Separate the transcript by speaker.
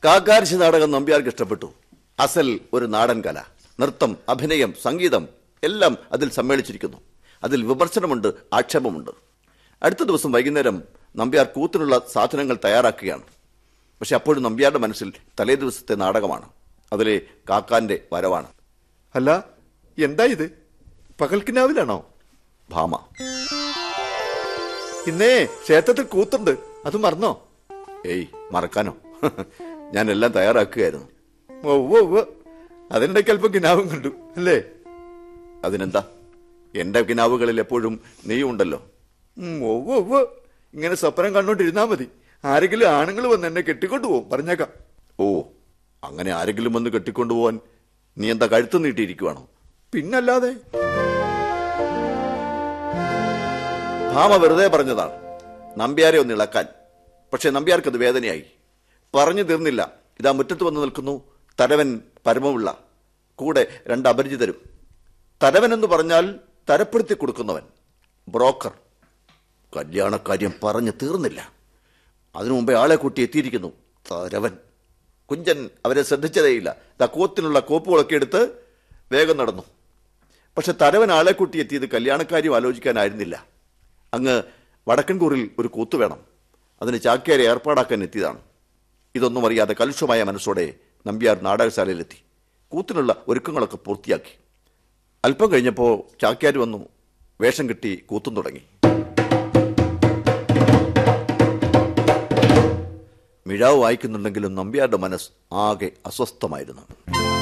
Speaker 1: കാക്കാരിശി നാടകം നമ്പ്യാർക്ക് ഇഷ്ടപ്പെട്ടു അസൽ ഒരു നാടൻ കല നൃത്തം അഭിനയം സംഗീതം എല്ലാം അതിൽ സമ്മേളിച്ചിരിക്കുന്നു അതിൽ വിമർശനമുണ്ട് ആക്ഷേപമുണ്ട് അടുത്ത ദിവസം വൈകുന്നേരം നമ്പ്യാർ കൂത്തിനുള്ള സാധനങ്ങൾ തയ്യാറാക്കുകയാണ് പക്ഷെ അപ്പോഴും നമ്പ്യാരുടെ മനസ്സിൽ തലേ ദിവസത്തെ നാടകമാണ് അതിലെ കാക്കാന്റെ വരവാണ്
Speaker 2: അല്ല എന്താ ഇത് പകൽക്കിനാവിലാണോ
Speaker 1: ഭാമ
Speaker 2: ഇന്നേ ക്ഷേത്രത്തിൽ കൂത്തുണ്ട് അത് മറന്നോ
Speaker 1: ഏയ് മറക്കാനോ ഞാൻ എല്ലാം തയ്യാറാക്കുകയായിരുന്നു
Speaker 2: ഓ ഓ ഓ അതിനിടയ്ക്ക് അല്പം കിനാവും കണ്ടു അല്ലേ
Speaker 1: അതിനെന്താ എന്റെ കിനാവുകളിൽ എപ്പോഴും നീ ഉണ്ടല്ലോ
Speaker 2: ഉം, ഓ ഓ ഓ ഇങ്ങനെ സ്വപ്നം കണ്ടോണ്ടിരുന്നാ മതി ആരെങ്കിലും ആണുങ്ങൾ വന്ന് എന്നെ കെട്ടിക്കൊണ്ടു പോകും പറഞ്ഞേക്കാം
Speaker 1: ഓ അങ്ങനെ ആരെങ്കിലും വന്ന് കെട്ടിക്കൊണ്ടുപോവാൻ നീ എന്താ കഴുത്ത് നീട്ടിയിരിക്കുവാണോ
Speaker 2: പിന്നല്ലാതെ
Speaker 1: ഭാമ വെറുതെ പറഞ്ഞതാണ് നമ്പ്യാരെ ഒന്ന് ഇളക്കാൻ പക്ഷെ നമ്പ്യാർക്ക് അത് വേദനയായി പറഞ്ഞു തീർന്നില്ല ഇതാ മുറ്റത്ത് വന്ന് നിൽക്കുന്നു തരവൻ പരമപിള്ള കൂടെ രണ്ട് അപരിചിതരും തരവൻ എന്ന് പറഞ്ഞാൽ തരപ്പെടുത്തി കൊടുക്കുന്നവൻ ബ്രോക്കർ കല്യാണക്കാര്യം പറഞ്ഞു തീർന്നില്ല അതിനു മുമ്പേ ആളെ കൂട്ടി എത്തിയിരിക്കുന്നു തരവൻ കുഞ്ചൻ അവരെ ശ്രദ്ധിച്ചതേയില്ല ദാ കൂത്തിനുള്ള കോപ്പുകളൊക്കെ എടുത്ത് വേഗം നടന്നു പക്ഷെ തരവൻ ആളെ കൂട്ടി എത്തിയത് കല്യാണക്കാര്യം ആലോചിക്കാനായിരുന്നില്ല അങ്ങ് വടക്കൻകൂറിൽ ഒരു കൂത്ത് വേണം അതിന് ചാക്യാരെ ഏർപ്പാടാക്കാൻ എത്തിയതാണ് ഇതൊന്നും അറിയാതെ കലുഷമായ മനസ്സോടെ നമ്പ്യാർ നാടകശാലയിലെത്തി കൂത്തിനുള്ള ഒരുക്കങ്ങളൊക്കെ പൂർത്തിയാക്കി അല്പം കഴിഞ്ഞപ്പോൾ ചാക്യാർ വന്നു വേഷം കെട്ടി കൂത്തും തുടങ്ങി മിഴാവ് വായിക്കുന്നുണ്ടെങ്കിലും നമ്പ്യാരുടെ മനസ്സ് ആകെ അസ്വസ്ഥമായിരുന്നു